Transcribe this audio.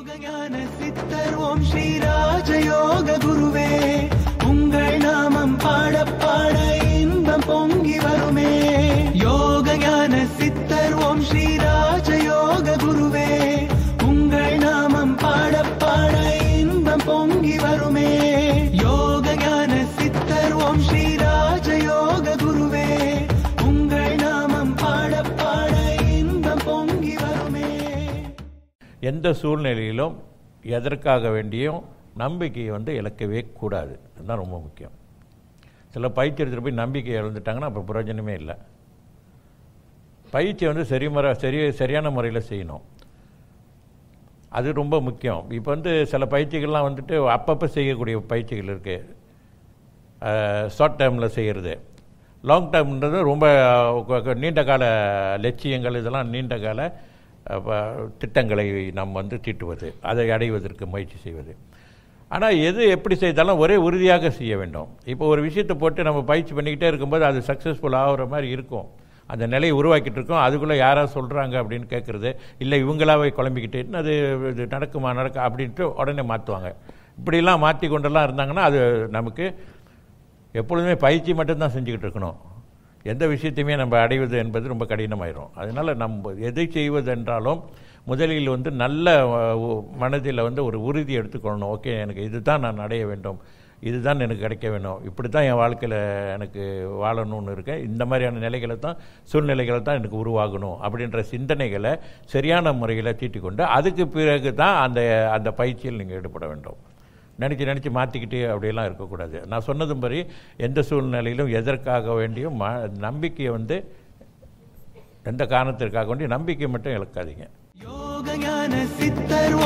யோகஞான சித்தர் ஓம் ஸ்ரீராஜயோக குருவே உங்கள் நாமம் பாட பாட இன்பம் பொங்கி வருமே யோகஞான சித்தர் ஓம் ஸ்ரீராஜயோக குருவே உங்கள் நாமம் பாட பாட இன்பம் பொங்கி வருமே யோகஞான சித்தர் ஓம் ஸ்ரீராஜயோக குருவே உங்கள் நாமம் பாட பாட இன்பம் பொங்கி வருமே எந்த சூழ்நிலையிலும் எதற்காக வேண்டியும் நம்பிக்கையை வந்து இழக்கவே கூடாது அதுதான் ரொம்ப முக்கியம் சில பயிற்சி எடுத்துகிட்டு போய் நம்பிக்கை இழந்துட்டாங்கன்னா அப்போ பிரயோஜனமே இல்லை பயிற்சியை வந்து சரி முறை சரி சரியான முறையில் செய்யணும் அது ரொம்ப முக்கியம் இப்போ வந்து சில பயிற்சிகள்லாம் வந்துட்டு அப்பப்போ செய்யக்கூடிய பயிற்சிகள் இருக்குது ஷார்ட் டேர்மில் செய்கிறது லாங் டேர்ம்ன்றது ரொம்ப கொ- கொ- நீண்ட கால லட்சியங்கள் இதெல்லாம் நீண்ட கால அஹ், ப- திட்டங்களை நாம் வந்து தீட்டுவது அதை அடைவதற்கு முயற்சி செய்வது ஆனால் எது எப்படி செய்தாலும் ஒரே உறுதியாக செய்ய வேண்டும் இப்போ ஒரு விஷயத்தை போட்டு நம்ம பயிற்சி பண்ணிக்கிட்டே இருக்கும்போது அது சக்ஸஸ்ஃபுல் ஆகிற மாதிரி இருக்கும் அந்த நிலையை உருவாக்கிட்டு இருக்கோம் அதுக்குள்ளே யாராவது சொல்கிறாங்க அப்படின்னு கேட்குறது இல்லை இவங்களாவே குழம்பிக்கிட்டு "இன்னும் அது இது நடக்குமா நடக்க அப்படின்ட்டு உடனே மாற்றுவாங்க இப்படிலாம் மாற்றி கொண்டெல்லாம் இருந்தாங்கன்னா அது நமக்கு எப்பொழுதுமே பயிற்சி மட்டும்தான் செஞ்சுக்கிட்டு இருக்கணும் எந்த விஷயத்தையுமே நம்ம அடைவது என்பது ரொம்ப கடினமாயிரும் அதனால் நம்ம எதை செய்வதென்றாலும் முதலில் வந்து நல்ல அஹ், உ- மனதில் வந்து ஒரு உறுதி எடுத்துக்கொள்ளணும் ஓகே எனக்கு இதுதான் நான் அடைய வேண்டும் இதுதான் எனக்கு கிடைக்க வேணும் இப்படி தான் என் வாழ்க்கையில் எனக்கு வாழணும்னு இருக்கேன் இந்த மாதிரியான நிலைகளை தான் சூழ்நிலைகளை தான் எனக்கு உருவாகணும் அப்படின்ற சிந்தனைகளை சரியான முறையில் தீட்டிக்கொண்டு அதுக்கு பிறகு தான் அந்த அந்த பயிற்சியில் நீங்கள் ஈடுபட வேண்டும் நினச்சி நினச்சி மாற்றிக்கிட்டு அப்படியெல்லாம் இருக்கக்கூடாது நான் சொன்னதும் படி எந்த சூழ்நிலையிலும் எதற்காக வேண்டியும் ம நம்பிக்கையை வந்து எந்த காரணத்திற்காக வேண்டியும் நம்பிக்கை மட்டும் இழக்காதீங்க யோகஞான சித்தர்